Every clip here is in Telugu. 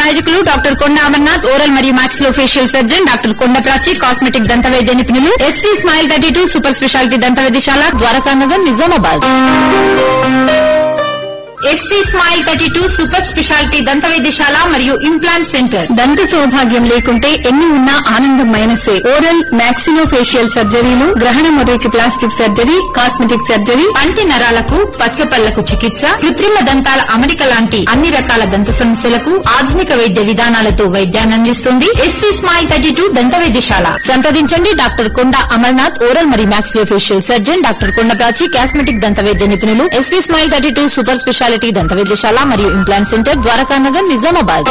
ప్రాయోజకులు డాక్టర్ కొండ అమర్నాథ్ ఓరల్ మరియు మాక్సిలో ఫేషియల్ సర్జన్ డాక్టర్ కొండ ప్రాచి కాస్మెటిక్ దంత వైద్య నిపుణులు SV smile thirty two super speciality దంత వైద్యశాల Dwarakanagar Nizamabad SV smile thirty two super speciality దంత వైద్యశాల మరియు ఇంప్లాంట్ సెంటర్ దంత సౌభాగ్యం లేకుంటే ఎన్ని ఉన్నా ఆనందం మైనసే ఓరల్ మాక్సిలో ఫేషియల్ సర్జరీలు గ్రహణ మొదటి ప్లాస్టిక్ సర్జరీ కాస్మెటిక్ సర్జరీ పంటి నరాలకు పచ్చపళ్లకు చికిత్స కృత్రిమ దంతాల అమరిక లాంటి అన్ని రకాల దంత సమస్యలకు ఆధునిక వైద్య విధానాలతో వైద్యాన్ని అందిస్తుంది ఎస్వీ స్మైల్ థర్టీ టూ దంత వైద్యశాల సంప్రదించండి డాక్టర్ కొండ అమర్నాథ్ ఓరల్ మరియు మాక్సిలో ఫేషియల్ సర్జన్ డాక్టర్ కొండ ప్రాచి కాస్మెటిక్ దంత వైద్య నిపుణులు SV smile thirty two super speciality దంత వైద్యశాల మరియు ఇంప్లాంట్ సెంటర్ ద్వారకానగర్ నిజామాబాద్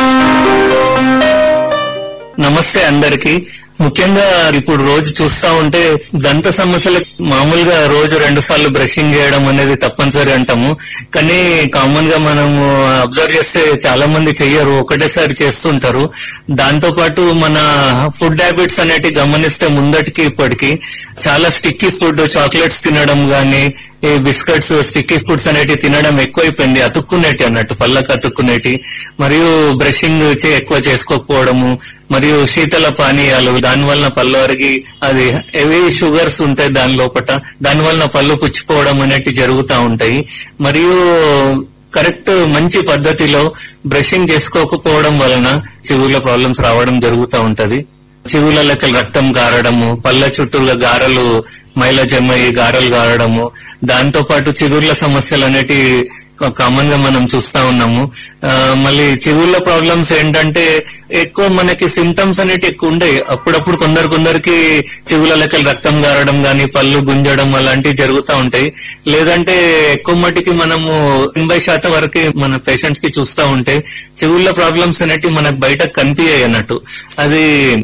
నమస్తే అందరికి ముఖ్యంగా ఇప్పుడు రోజు చూస్తా ఉంటే దంత సమస్యలు మామూలుగా రోజు రెండు సార్లు బ్రషింగ్ చేయడం అనేది తప్పనిసరి అంటాము కానీ కామన్ గా మనము అబ్జర్వ్ చేస్తే చాలా మంది చెయ్యరు ఒకటేసారి చేస్తుంటారు దాంతో పాటు మన ఫుడ్ హ్యాబిట్స్ అనేటి గమనిస్తే ముందటికి ఇప్పటికి చాలా స్టిక్కీ ఫుడ్ చాక్లెట్స్ తినడం గానీ ఈ బిస్కెట్స్ స్టిక్కీ ఫుడ్స్ అనేటి తినడం ఎక్కువైపోయింది అతుక్కునేటి అన్నట్టు పళ్ళకు అతుక్కునేటి మరియు బ్రషింగ్ చే- ఎక్కువ చేసుకోకపోవడము మరియు శీతల పానీయాలు దాని వలన పళ్ళు అరిగి అది హెవీ షుగర్స్ ఉంటాయి దాని లోపట దాని వలన పళ్ళు పుచ్చిపోవడం అనేటి జరుగుతూ ఉంటాయి మరియు కరెక్ట్ మంచి పద్ధతిలో బ్రషింగ్ చేసుకోకపోవడం వలన చెవుల ప్రాబ్లమ్స్ రావడం జరుగుతూ ఉంటది చెవుల లెక్కలు రక్తం గారడము పళ్ళ చుట్టూగా గారలు మైల జమ్మయి గారలు గారడము దాంతో పాటు చిగుర్ల సమస్యలు అనేటి కామన్ గా మనం చూస్తా ఉన్నాము ఆ, మళ్ళీ చిగుర్ల ప్రాబ్లమ్స్ ఏంటంటే ఎక్కువ మనకి సిమ్టమ్స్ అనేటి ఎక్కువ ఉండేవి అప్పుడప్పుడు కొందరు కొందరికి చెవుల లెక్కలు రక్తం గారడం గాని పళ్ళు గుంజడం అలాంటివి జరుగుతూ ఉంటాయి లేదంటే ఎక్కువ మటుకి మనము ఎనభై శాతం వరకు మన పేషెంట్స్ కి చూస్తా ఉంటే చెవుల ప్రాబ్లమ్స్ అనేటివి మనకు బయట కనిపించాయి అన్నట్టు అది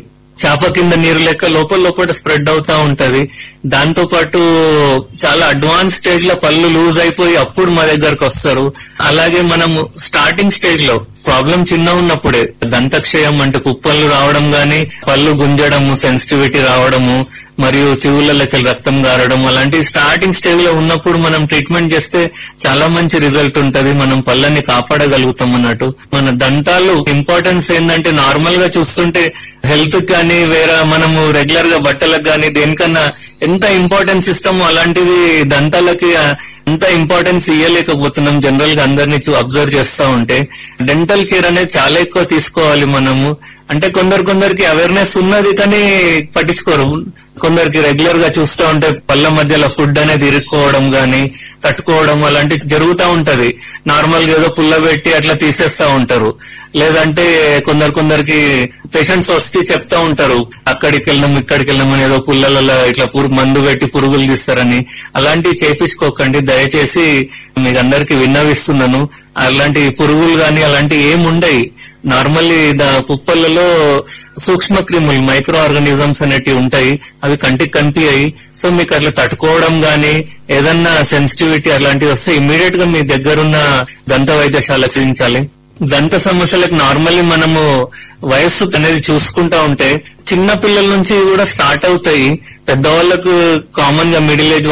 చేప కింద నీరు లెక్క లోపల లోపల స్ప్రెడ్ అవుతా ఉంటది దాంతో పాటు చాలా అడ్వాన్స్ స్టేజ్ లో పళ్ళు లూజ్ అయిపోయి అప్పుడు మా దగ్గరకు వస్తారు అలాగే మనము స్టార్టింగ్ స్టేజ్ లో ప్రాబ్లం చిన్న ఉన్నప్పుడే దంతక్షయం అంటే కుప్పలు రావడం గాని పళ్ళు గుంజడము సెన్సిటివిటీ రావడము మరియు చెవుల లెక్కలు రక్తం గారడం అలాంటి స్టార్టింగ్ స్టేజ్ లో ఉన్నప్పుడు మనం ట్రీట్మెంట్ చేస్తే చాలా మంచి రిజల్ట్ ఉంటది మనం పళ్ళని కాపాడగలుగుతాం అన్నట్టు మన దంతాలు ఇంపార్టెన్స్ ఏంటంటే నార్మల్ గా చూస్తుంటే హెల్త్ కానీ వేరే మనము రెగ్యులర్ గా బట్టలకు కానీ దేనికన్నా ఎంత ఇంపార్టెన్స్ ఇస్తామో అలాంటివి దంతాలకి ఆ, అంత ఇంపార్టెన్స్ ఇవ్వలేకపోతున్నాం జనరల్ గా అందరినీ అబ్జర్వ్ చేస్తా ఉంటే డెంటల్ కేర్ అనేది చాలా ఎక్కువ తీసుకోవాలి మనము అంటే కొందరు కొందరికి అవేర్నెస్ ఉన్నది కానీ పట్టించుకోరు కొందరికి రెగ్యులర్ గా చూస్తూ ఉంటే పళ్ళ మధ్యలో ఫుడ్ అనేది ఇరుక్కోవడం గాని తట్టుకోవడం అలాంటి జరుగుతూ ఉంటది నార్మల్ గా ఏదో పుల్ల పెట్టి అట్లా తీసేస్తా ఉంటారు లేదంటే కొందరు కొందరికి పేషెంట్స్ వస్తే చెప్తా ఉంటారు అక్కడికి వెళ్ళినాం ఇక్కడికి వెళ్ళినాం అని ఏదో పుల్లలలో ఇట్లా పురుగు మందు పెట్టి పురుగులు తీస్తారని అలాంటివి చేపించుకోకండి దయచేసి మీకు అందరికి విన్నవిస్తున్నాను అలాంటి పురుగులు గాని అలాంటివి ఏముండయి నార్మల్లీ దా పుప్పలలో సూక్ష్మ క్రిములు మైక్రో ఆర్గానిజమ్స్ అనేటివి ఉంటాయి అవి కంటికి కనిపించాయి సో మీకు అట్లా తట్టుకోవడం గానీ ఏదన్నా సెన్సిటివిటీ అలాంటివి వస్తే ఇమీడియట్ గా మీ దగ్గరున్న దంత వైద్యశాలకు చూపించాలి దంత సమస్యలకు నార్మల్లీ మనము వయస్సు అనేది చూసుకుంటా ఉంటే చిన్న పిల్లల నుంచి కూడా స్టార్ట్ అవుతాయి పెద్దవాళ్ళకు కామన్ గా మిడిల్ ఏజ్